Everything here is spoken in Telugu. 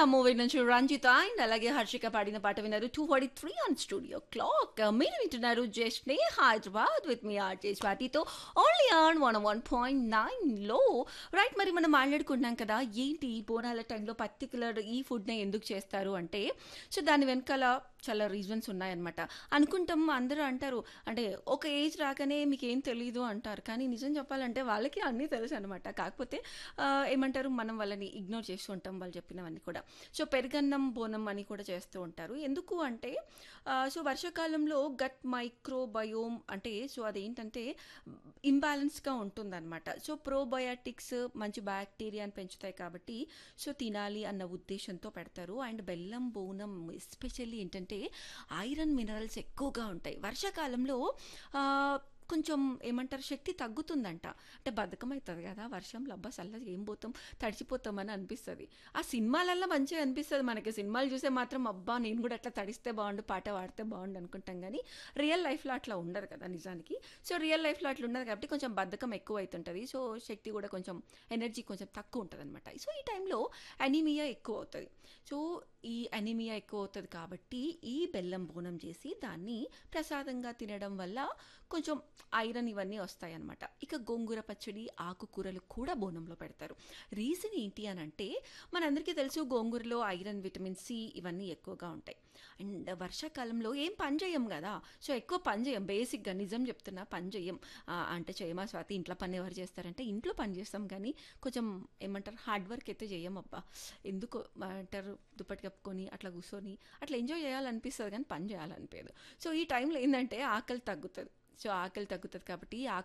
మూవీ నుంచి రంజిత అండ్ అలాగే హర్షిక పాడిన పాట విన్నారు two forty three on studio clock మీరు వింటున్నారు జస్ట్ హైదరాబాద్ విత్ మీ ఆర్జే స్వాతితో only on one one point నైన్లో రైట్ మరి మనం మాట్లాడుకున్నాం కదా ఏంటి ఈ బోనాల టైంలో పర్టికులర్ ఈ ఫుడ్నే ఎందుకు చేస్తారు అంటే సో దాని వెనకాల చాలా రీజన్స్ ఉన్నాయన్నమాట అనుకుంటాం అందరూ అంటారు అంటే ఒక ఏజ్ రాగానే మీకు ఏం తెలియదు అంటారు కానీ నిజం చెప్పాలంటే వాళ్ళకి అన్నీ తెలుసు అనమాట కాకపోతే ఆ, ఏమంటారు మనం వాళ్ళని ఇగ్నోర్ చేస్తూ ఉంటాం వాళ్ళు చెప్పినవన్నీ కూడా సో పెరుగన్నం బోనం అని కూడా చేస్తూ ఉంటారు ఎందుకు అంటే ఆ, సో వర్షాకాలంలో గట్ మైక్రోబయోమ్ అంటే సో అదేంటంటే ఇంబ్యాలెన్స్గా ఉంటుందన్నమాట సో ప్రోబయాటిక్స్ మంచి బ్యాక్టీరియాని పెంచుతాయి కాబట్టి సో తినాలి అన్న ఉద్దేశంతో పెడతారు అండ్ బెల్లం బోనం ఎస్పెషల్లీ ఏంటంటే ఐరన్ మినరల్స్ ఎక్కువగా ఉంటాయి వర్షాకాలంలో ఆ, కొంచెం ఏమంటారు శక్తి తగ్గుతుందంట అంటే బద్ధకం అవుతుంది కదా వర్షంలో అబ్బా చల్లగా ఏం పోతాం తడిచిపోతామని అనిపిస్తుంది ఆ సినిమాలల్లో మంచిగా అనిపిస్తుంది మనకి సినిమాలు చూసే మాత్రం అబ్బా నేను కూడా అట్లా తడిస్తే బాగుండు పాట పాడితే బాగుండు అనుకుంటాం కానీ రియల్ లైఫ్లో అట్లా ఉండదు కదా నిజానికి సో రియల్ లైఫ్లో అట్లా ఉండదు కాబట్టి కొంచెం బద్ధకం ఎక్కువ అవుతుంటుంది సో శక్తి కూడా కొంచెం ఎనర్జీ కొంచెం తక్కువ ఉంటుంది అనమాట సో ఈ టైంలో అనీమియా ఎక్కువ అవుతుంది సో ఈ అనీమియా ఎక్కువ అవుతుంది కాబట్టి ఈ బెల్లం బోనం చేసి దాన్ని ప్రసాదంగా తినడం వల్ల కొంచెం ఐరన్ ఇవన్నీ వస్తాయి అన్నమాట ఇక గోంగూర పచ్చడి ఆకుకూరలు కూడా బోనంలో పెడతారు రీజన్ ఏంటి అని అంటే మనందరికీ తెలుసు గోంగూరలో ఐరన్ విటమిన్ సి ఇవన్నీ ఎక్కువగా ఉంటాయి అండ్ వర్షాకాలంలో ఏం పని చేయం కదా సో ఎక్కువ పని చేయం బేసిక్గా నిజం చెప్తున్నా పని చేయం ఆ, అంటే చేయమా స్వాతి ఇంట్లో పని ఎవరు చేస్తారంటే ఇంట్లో పని చేస్తాం కానీ కొంచెం ఏమంటారు హార్డ్ వర్క్ అయితే చేయం అబ్బా ఎందుకు అంటారు దుప్పటి కప్పుకొని అట్లా కూర్చొని అట్లా ఎంజాయ్ చేయాలనిపిస్తుంది కానీ పని చేయాలనిపించదు సో ఈ టైంలో ఏంటంటే ఆకలి తగ్గుతుంది సో ఆకలి తగ్గుతుంది కాబట్టి